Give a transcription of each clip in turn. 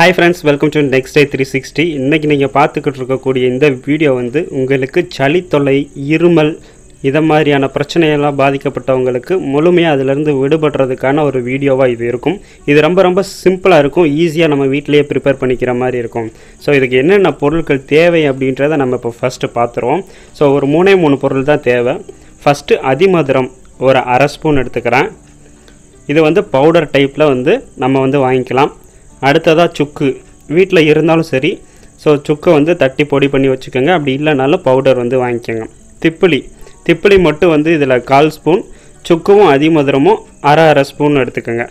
hi friends welcome to next day three sixty இன்றைக்கி நீங்கள் பார்த்துக்கிட்டு இருக்கக்கூடிய இந்த வீடியோ வந்து உங்களுக்கு சளி தொல்லை இருமல் இதை மாதிரியான பிரச்சனையெல்லாம் பாதிக்கப்பட்டவங்களுக்கு முழுமையாக அதிலிருந்து விடுபடுறதுக்கான ஒரு வீடியோவாக இது இருக்கும் இது ரொம்ப ரொம்ப சிம்பிளாக இருக்கும் ஈஸியாக நம்ம வீட்டிலேயே ப்ரிப்பேர் பண்ணிக்கிற மாதிரி இருக்கும் ஸோ இதுக்கு என்னென்ன பொருட்கள் தேவை அப்படின்றத நம்ம இப்போ ஃபஸ்ட்டு பார்த்துருவோம் ஸோ ஒரு மூணே மூணு பொருள் தான் தேவை ஃபஸ்ட்டு அதிமதுரம் ஒரு அரை ஸ்பூன் எடுத்துக்கிறேன் இது வந்து பவுடர் டைப்பில் வந்து நம்ம வந்து வாங்கிக்கலாம் அடுத்ததாக சுக்கு வீட்டில் இருந்தாலும் சரி ஸோ சுக்கை வந்து தட்டி பொடி பண்ணி வச்சுக்கோங்க அப்படி இல்லைனாலும் பவுடர் வந்து வாங்கிக்கோங்க திப்பிலி திப்பிலி மட்டும் வந்து இதில் கால் ஸ்பூன் சுக்குவும் அதிமதுரமும் அரை அரை ஸ்பூன் எடுத்துக்கோங்க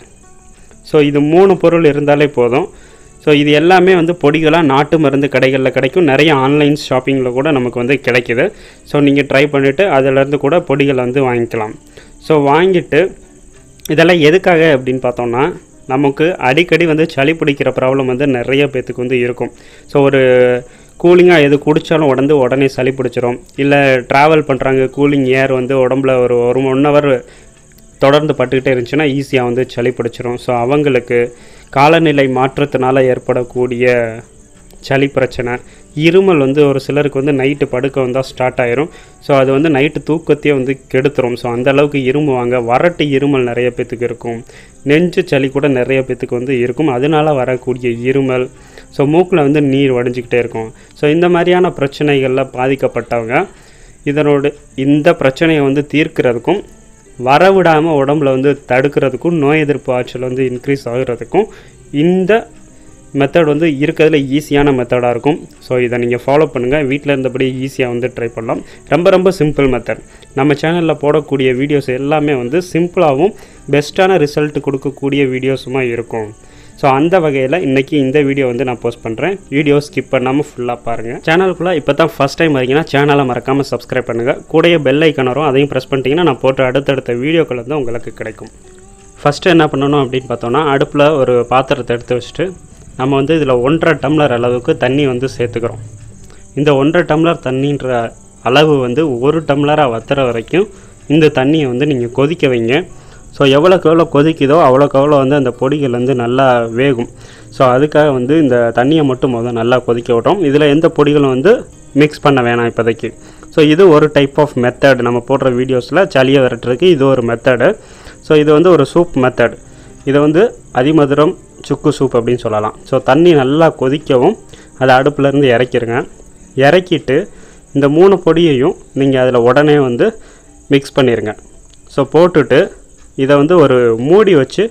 ஸோ இது மூணு பொருள் இருந்தாலே போதும் ஸோ இது எல்லாமே வந்து பொடிகளாக நாட்டு மருந்து கடைகளில் கிடைக்கும் நிறைய ஆன்லைன் ஷாப்பிங்கில் கூட நமக்கு வந்து கிடைக்குது ஸோ நீங்கள் ட்ரை பண்ணிவிட்டு அதிலேருந்து கூட பொடிகளை வந்து வாங்கிக்கலாம் ஸோ வாங்கிட்டு இதெல்லாம் எதுக்காக அப்படின்னு பார்த்தோம்னா நமக்கு அடிக்கடி வந்து சளி பிடிக்கிற ப்ராப்ளம் வந்து நிறைய பேத்துக்கு வந்து இருக்கும் ஸோ ஒரு கூலிங்காக எது குடித்தாலும் உடனே உடனே சளி பிடிச்சிரும் இல்லை ட்ராவல் பண்ணுறாங்க கூலிங் ஏர் வந்து உடம்புல ஒரு ஒரு ஒன் ஹவர் தொடர்ந்து பட்டுக்கிட்டே இருந்துச்சுன்னா ஈஸியாக வந்து சளி பிடிச்சிரும் ஸோ அவங்களுக்கு காலநிலை மாற்றத்தினால ஏற்படக்கூடிய சளி பிரச்சனை இருமல் வந்து ஒரு சிலருக்கு வந்து நைட்டு படுக்க வந்தால் ஸ்டார்ட் ஆயிரும் ஸோ அது வந்து நைட்டு தூக்கத்தையே வந்து கெடுத்துரும் ஸோ அந்த அளவுக்கு இருமுவாங்க வறட்டு இருமல் நிறைய பேத்துக்கு இருக்கும் நெஞ்சு சளி கூட நிறைய பேத்துக்கு வந்து இருக்கும் அதனால வரக்கூடிய இருமல் ஸோ மூக்கில் வந்து நீர் வடிஞ்சிக்கிட்டே இருக்கும் ஸோ இந்த மாதிரியான பிரச்சனைகளில் பாதிக்கப்பட்டவங்க இதனோட இந்த பிரச்சனையை வந்து தீர்க்கிறதுக்கும் வரவிடாமல் உடம்புல வந்து தடுக்கிறதுக்கும் நோய் எதிர்ப்பு ஆற்றல் வந்து இன்க்ரீஸ் ஆகுறதுக்கும் இந்த மெத்தட் வந்து இருக்கிறதுல ஈஸியான மெத்தடாக இருக்கும் ஸோ இதை நீங்கள் ஃபாலோ பண்ணுங்கள் வீட்டில் இருந்தபடி ஈஸியாக வந்து ட்ரை பண்ணலாம் ரொம்ப ரொம்ப சிம்பிள் மெத்தட் நம்ம சேனலில் போடக்கூடிய வீடியோஸ் எல்லாமே வந்து சிம்பிளாகவும் பெஸ்ட்டான ரிசல்ட் கொடுக்கக்கூடிய வீடியோஸுமா இருக்கும் ஸோ அந்த வகையில் இன்றைக்கி இந்த வீடியோ வந்து நான் போஸ்ட் பண்ணுறேன் வீடியோ ஸ்கிப் பண்ணாமல் ஃபுல்லாக பாருங்கள் சேனலுக்குள்ளே இப்போ தான் ஃபஸ்ட் டைம் வரீங்கன்னா சேனலை மறக்காமல் சப்ஸ்கிரைப் பண்ணுங்கள் கூடயே பெல் ஐக்கன் வரும் அதையும் ப்ரெஸ் பண்ணிட்டீங்கன்னா நான் போட்ட அடுத்தடுத்த வீடியோக்கள் வந்து உங்களுக்கு கிடைக்கும் ஃபஸ்ட்டு என்ன பண்ணணும் அப்படின்னு பார்த்தோன்னா அடுப்பில் ஒரு பாத்திரத்தை எடுத்து வச்சுட்டு நம்ம வந்து இதில் ஒன்றரை டம்ளர் அளவுக்கு தண்ணி வந்து சேர்த்துக்கிறோம் இந்த ஒன்றரை டம்ளர் தண்ணின்ற அளவு வந்து ஒரு டம்ளராக வத்துற வரைக்கும் இந்த தண்ணியை வந்து நீங்கள் கொதிக்க வைங்க ஸோ எவ்வளோக்கு எவ்வளோ கொதிக்குதோ அவ்வளோக்கு எவ்வளோ வந்து அந்த பொடிகள் வந்து நல்லா வேகும் ஸோ அதுக்காக வந்து இந்த தண்ணியை மட்டும் முதல் நல்லா கொதிக்க விட்டோம் இதில் எந்த பொடிகளும் வந்து மிக்ஸ் பண்ண வேணாம் இப்போதைக்கு ஸோ இது ஒரு டைப் ஆஃப் மெத்தட் நம்ம போடுற வீடியோஸில் சளியை விரட்டுறதுக்கு இது ஒரு மெத்தடு ஸோ இது வந்து ஒரு சூப் மெத்தட் இதை வந்து அதிமதுரம் சுக்கு சூப் அப்படின்னு சொல்லலாம் ஸோ தண்ணி நல்லா கொதிக்கவும் அதை அடுப்புலேருந்து இறக்கிருங்க இறக்கிட்டு இந்த மூணு பொடியையும் நீங்கள் அதில் உடனே வந்து மிக்ஸ் பண்ணிடுங்க ஸோ போட்டுட்டு இதை வந்து ஒரு மூடி வச்சு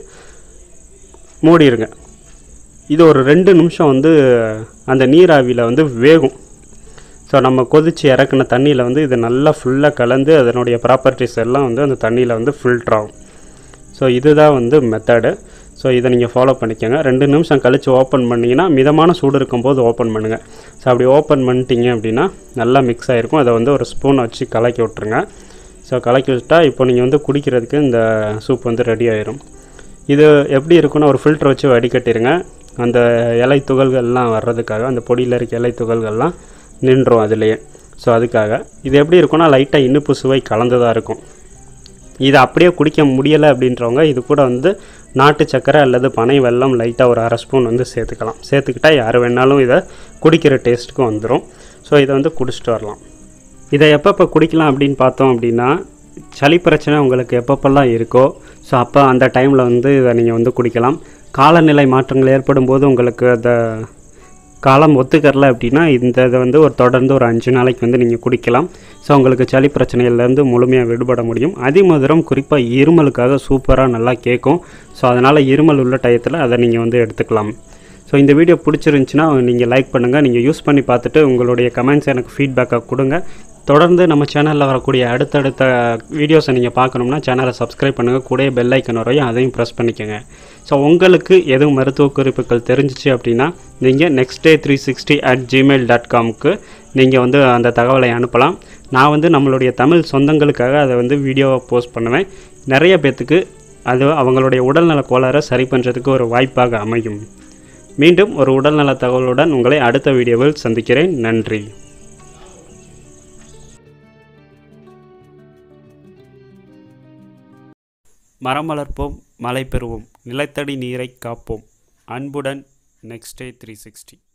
மூடிடுங்க இது ஒரு ரெண்டு நிமிஷம் வந்து அந்த நீராவியில் வந்து வேகும் ஸோ நம்ம கொதித்து இறக்குன தண்ணியில் வந்து இது நல்லா ஃபுல்லாக கலந்து அதனுடைய ப்ராப்பர்ட்டிஸ் எல்லாம் வந்து அந்த தண்ணியில் வந்து ஃபில்டர் ஆகும் ஸோ இதுதான் வந்து மெத்தடு ஸோ இதை நீங்கள் ஃபாலோ பண்ணிக்கோங்க ரெண்டு நிமிஷம் கழித்து ஓப்பன் பண்ணிங்கன்னா மிதமான சூடு இருக்கும்போது ஓப்பன் பண்ணுங்கள் ஸோ அப்படி ஓப்பன் பண்ணிட்டீங்க அப்படின்னா நல்லா மிக்ஸ் ஆகிருக்கும் அதை வந்து ஒரு ஸ்பூன் வச்சு கலக்கி விட்ருங்க ஸோ கலக்கி விட்டா இப்போ நீங்கள் வந்து குடிக்கிறதுக்கு இந்த சூப் வந்து ரெடி ஆயிரும் இது எப்படி இருக்குன்னா ஒரு ஃபில்டர் வச்சு வடிகட்டிடுங்க அந்த இலை துகள்கள்லாம் வர்றதுக்காக அந்த பொடியில் இருக்க இலை துகள்கள்லாம் நின்றும் அதுலேயே ஸோ அதுக்காக இது எப்படி இருக்குன்னா லைட்டாக இனிப்பு சுவை கலந்ததாக இருக்கும் இதை அப்படியே குடிக்க முடியலை அப்படின்றவங்க இது கூட வந்து நாட்டு சக்கரை அல்லது பனை வெல்லம் லைட்டாக ஒரு அரை ஸ்பூன் வந்து சேர்த்துக்கலாம் சேர்த்துக்கிட்டால் யார் வேணாலும் இதை குடிக்கிற டேஸ்ட்டுக்கு வந்துடும் ஸோ இதை வந்து குடிச்சிட்டு வரலாம் இதை எப்பப்போ குடிக்கலாம் அப்படின்னு பார்த்தோம் அப்படின்னா சளி பிரச்சனை உங்களுக்கு எப்பப்பெல்லாம் இருக்கோ ஸோ அப்போ அந்த டைமில் வந்து இதை நீங்கள் வந்து குடிக்கலாம் காலநிலை மாற்றங்கள் ஏற்படும் போது உங்களுக்கு அந்த காலம் ஒத்துக்கரல அப்படின்னா இந்த இதை வந்து ஒரு தொடர்ந்து ஒரு அஞ்சு நாளைக்கு வந்து நீங்கள் குடிக்கலாம் ஸோ உங்களுக்கு சளி பிரச்சனையிலேருந்து முழுமையாக விடுபட முடியும் அதிமதுரம் குறிப்பாக இருமலுக்காக சூப்பராக நல்லா கேட்கும் ஸோ அதனால் இருமல் உள்ள டயத்தில் அதை நீங்கள் வந்து எடுத்துக்கலாம் ஸோ இந்த வீடியோ பிடிச்சிருந்துச்சின்னா நீங்கள் லைக் பண்ணுங்கள் நீங்கள் யூஸ் பண்ணி பார்த்துட்டு உங்களுடைய கமெண்ட்ஸ் எனக்கு ஃபீட்பேக்காக கொடுங்க தொடர்ந்து நம்ம சேனலில் வரக்கூடிய அடுத்தடுத்த வீடியோஸை நீங்கள் பார்க்கணும்னா சேனலை சப்ஸ்கிரைப் பண்ணுங்கள் கூட பெல் ஐக்கன் வரையும் அதையும் ப்ரெஸ் பண்ணிக்கோங்க ஸோ உங்களுக்கு எதுவும் மருத்துவ குறிப்புகள் தெரிஞ்சிச்சு அப்படின்னா நீங்கள் next day three sixty at Gmail dot காம்க்கு நீங்கள் வந்து அந்த தகவலை அனுப்பலாம் நான் வந்து நம்மளுடைய தமிழ் சொந்தங்களுக்காக அதை வந்து வீடியோவை போஸ்ட் பண்ணுவேன் நிறைய பேர்த்துக்கு அது அவங்களுடைய உடல்நல கோளாறை சரி பண்ணுறதுக்கு ஒரு வாய்ப்பாக அமையும் மீண்டும் ஒரு உடல்நல தகவலுடன் உங்களை அடுத்த வீடியோவில் சந்திக்கிறேன் நன்றி மரம் வளர்ப்போம் மழை பெறுவோம் நிலத்தடி நீரை காப்போம் அன்புடன் நெக்ஸ்ட் டே த்ரீ சிக்ஸ்டி